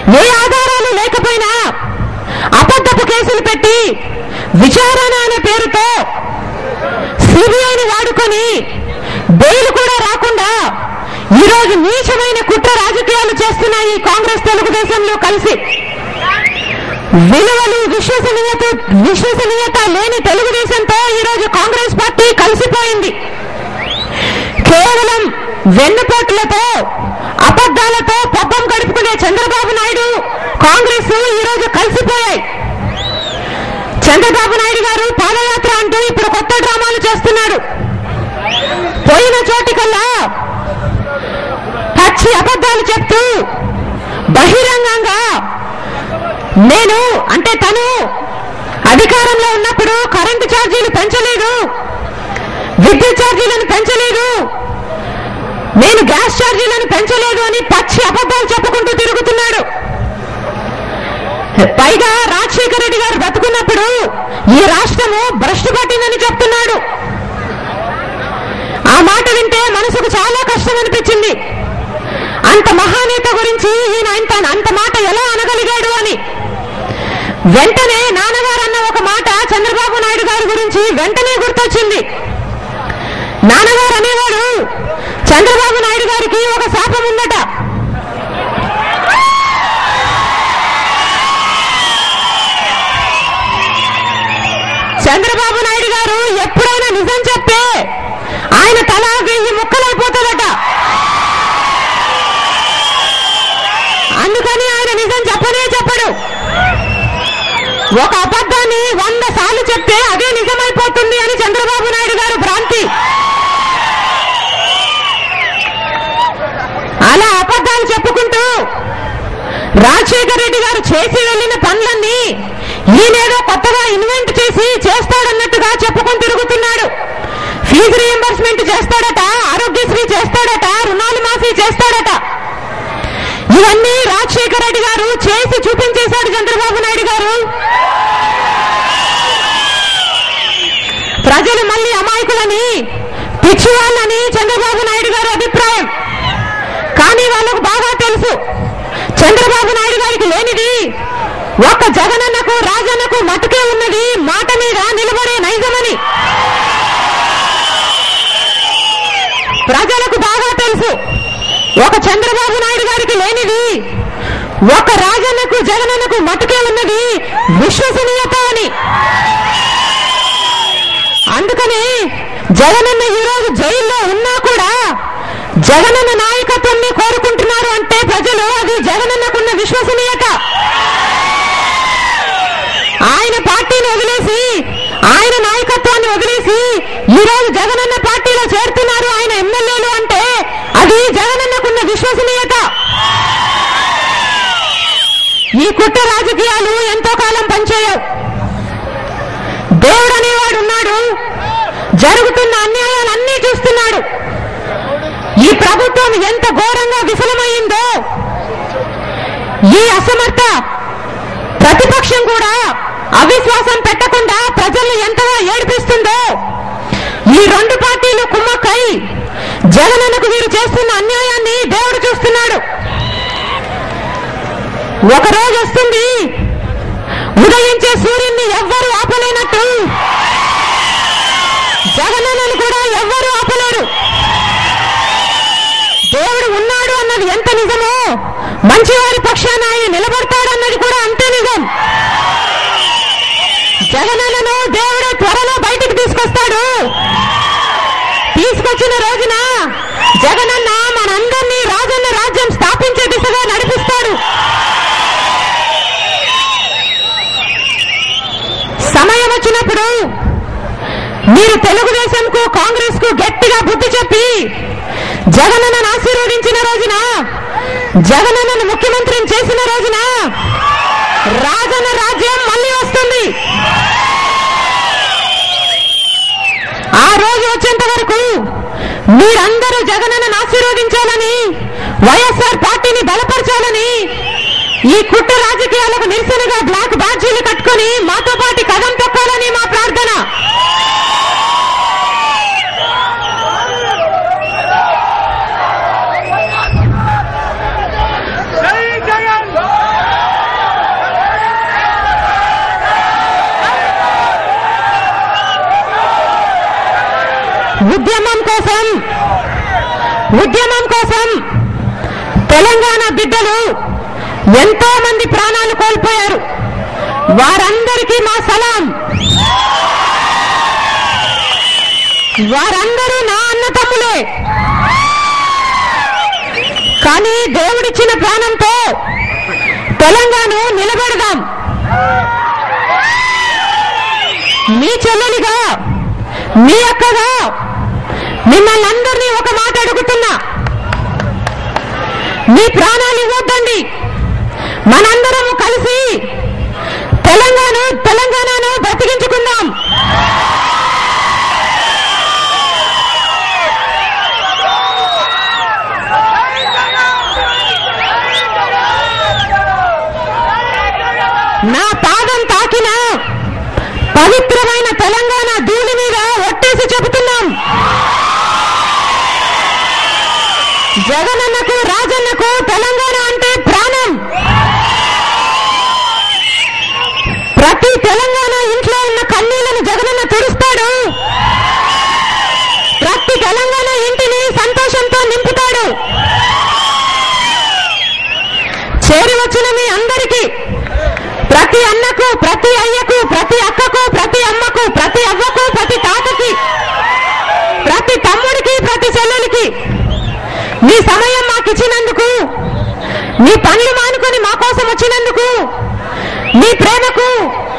ఏ ఆధారాలు లేకపోయినా అబద్ధపు కేసులు పెట్టి విచారణ అనే పేరుతో సిబిఐని వాడుకొని బెయిల్ కూడా రాకుండా ఈరోజు నీచమైన కుట్ర రాజకీయాలు చేస్తున్న ఈ కాంగ్రెస్ తెలుగుదేశంలో కలిసి విలువలు విశ్వసనీయత విశ్వసనీయత లేని తెలుగుదేశంతో ఈరోజు కాంగ్రెస్ పార్టీ కలిసిపోయింది కేవలం వెన్నుపోట్లతో అబద్ధాలతో పబ్బం గడుపుకునే చంద్రబాబు నాయుడు కాంగ్రెస్ ఈరోజు కలిసిపోయాయి చంద్రబాబు నాయుడు గారు పాదయాత్ర అంటూ ఇప్పుడు కొత్త డ్రామాలు చేస్తున్నాడు పోయిన చోటికల్లా పచ్చి అబద్ధాలు చెప్తూ బహిరంగంగా నేను అంటే తను అధికారంలో ఉన్నప్పుడు కరెంటు ఛార్జీలు పెంచలేదు విద్యుత్ ఛార్జీలను పెంచలేదు నేను గ్యాస్ ఛార్జీలను పెంచలేదు అని పచ్చి అబద్ధాలు చెప్పుకుంటూ తిరుగుతున్నాడు పైగా రాజశేఖర రెడ్డి గారు బతుకున్నప్పుడు ఈ రాష్ట్రము భ్రష్టు పట్టిందని చెప్తున్నాడు ఆ మాట వింటే మనసుకు చాలా కష్టం అనిపించింది అంత మహానేత గురించి ఈయన అంత అంత మాట ఎలా అనగలిగాడు అని వెంటనే నాన్నగారు అన్న ఒక మాట చంద్రబాబు నాయుడు గారి గురించి వెంటనే గుర్తొచ్చింది నాన్నగారు అనేవాడు చంద్రబాబు నాయుడు గారికి ఒక శాపం ఉందట చంద్రబాబు నాయుడు గారు ఎప్పుడైనా నిజం చెప్తే ఆయన తల వెయ్యి ముక్కలైపోతుందట అందుకని ఆయన నిజం చెప్పనే చెప్పడు ఒక అబద్ధాన్ని వంద సార్లు చెప్తే అదే నిజమైపోతుంది అని చంద్రబాబు నాయుడు గారు భ్రాంతి అలా అబద్ధాలు చెప్పుకుంటూ రాజశేఖర రెడ్డి గారు చేసి వెళ్ళిన పనులన్నీ ఈయనేదో కొత్తగా ఇన్వెంట్ చేసి చేస్తాడన్నట్టుగా చెప్పుకొని తిరుగుతున్నాడు ఫీజు రియంబర్స్మెంట్ చేస్తాడట ఆరోగ్యశ్రీ చేస్తాడట రుణాలు మాఫీ చేస్తాడట ఇవన్నీ రాజశేఖర రెడ్డి గారు చేసి చూపించేశాడు చంద్రబాబు నాయుడు గారు ప్రజలు మళ్ళీ అమాయకులని పిచ్చివాళ్ళని చంద్రబాబు నాయుడు గారు అభిప్రాయం కానీ వాళ్ళకు బాగా తెలుసు చంద్రబాబు నాయుడు గారికి లేనిది ఒక్క జగనన్నకు రాజన్నకు మటుకే ఉన్నది మాట మీద నిలబడే నైజమని ప్రజలకు బాగా తెలుసు ఒక చంద్రబాబు నాయుడు గారికి లేనిది ఒక రాజన్నకు జగనన్నకు మటుకే ఉన్నది విశ్వసనీయత అని అందుకని జగనన్న ఈరోజు జైల్లో ఉన్నా కూడా జగనన్న నాయకత్వాన్ని కోరుకుంటున్నారు అంటే ప్రజలు అది జగనన్నకున్న విశ్వసనీయత ఆయన పార్టీని వదిలేసి ఆయన నాయకత్వాన్ని వదిలేసి ఈరోజు జగనన్న పార్టీలో చేరుతున్నారు ఆయన ఎమ్మెల్యేలు అంటే అది జగనన్నకున్న విశ్వసనీయత ఈ కుట్ర రాజకీయాలు ఎంతో కాలం పనిచేయవు దేవుడు అనేవాడు ఉన్నాడు జరుగుతున్న అన్యాయాలన్నీ చూస్తున్నాడు ఈ ప్రభుత్వం ఎంత ఘోరంగా విఫలమైందో ఈ అసమర్థ ప్రతిపక్షం కూడా అవిశ్వాసం పెట్టకుండా ప్రజల్ని ఎంతగా ఏడిపిస్తుందో ఈ రెండు పార్టీలు కుమ్మక్కై జగనన్నకు వీరు చేస్తున్న అన్యాయాన్ని దేవుడు చూస్తున్నాడు ఒక రోజు వస్తుంది ఉదయించే సూర్యున్ని ఎవ్వరు ఆపలేనట్టు జగనన్నను కూడా ఎవ్వరు ఆపలేరు దేవుడు ఉన్నాడు అన్నది ఎంత నిజమో మంచివారి పక్షాన ఆయన నిలబడతాడన్నది కూడా అంతే నిజం జగనన్నను దేవుడు త్వరలో బయటికి తీసుకొస్తాడు తీసుకొచ్చిన రోజున జగనన్న మనందరినీ రాజన్న రాజ్యం స్థాపించే దిశగా నడిపిస్తాడు సమయం వచ్చినప్పుడు మీరు తెలుగుదేశంకు కాంగ్రెస్ కు గట్టిగా బుద్ధి చెప్పి జగనన్నను ఆశీర్వదించిన రోజున జగనన్నను ముఖ్యమంత్రిని చేసిన రోజున రాజన్న రాజ్యం మళ్ళీ వస్తుంది ఆ రోజు వచ్చేంత వరకు మీరందరూ జగనన్నను ఆశీర్వదించాలని వైఎస్ఆర్ పార్టీని బలపరచాలని ఈ కుట్ర రాజకీయాలకు నిరసనగా బ్లాక్ బ్యాడ్జీలు కట్టుకొని మాతో పాటు కదం తొక్కాలని మా ప్రార్థన జై జగన్ ఉద్యమం కోసం ఉద్యమం కోసం తెలంగాణ బిడ్డలు ఎంతో మంది ప్రాణాలు కోల్పోయారు వారందరికీ మా సలాం వారందరూ నా అన్నతమ్ములే కానీ దేవుడిచ్చిన ప్రాణంతో తెలంగాణ నిలబెడదాం మీ చెల్లెలిగా మీ అక్కగా మిమ్మల్ని అందరినీ ఒక మాట అడుగుతున్నా మీ ప్రాణాలు ఇవ్వద్దండి మనందరము కలిసి తెలంగాణ తెలంగాణను బ్రతికించుకుందాం నా పాదం తాకిన పవిత్రమైన తెలంగాణ ధూళి మీద ఒట్టేసి చెబుతున్నాం జగనన్నకు రాజన్నకు తెలంగాణ అంటే ప్రాణం ప్రతి తెలంగాణ ఇంట్లో ఉన్న కన్నీళ్లను జగనన్న తుడుస్తాడు ప్రతి తెలంగాణ ఇంటిని సంతోషంతో నింపుతాడు చేరి వచ్చిన మీ అందరికీ ప్రతి అన్నకు ప్రతి అయ్యకు ప్రతి అక్కకు ప్రతి అమ్మకు ప్రతి అవ్వకు ప్రతి తాతకి ప్రతి తమ్ముడికి ప్రతి చెల్లెలికి మీ సమయం మాకు ఇచ్చినందుకు మీ పనులు మానుకొని మా కోసం వచ్చినందుకు మీ ప్రేమకు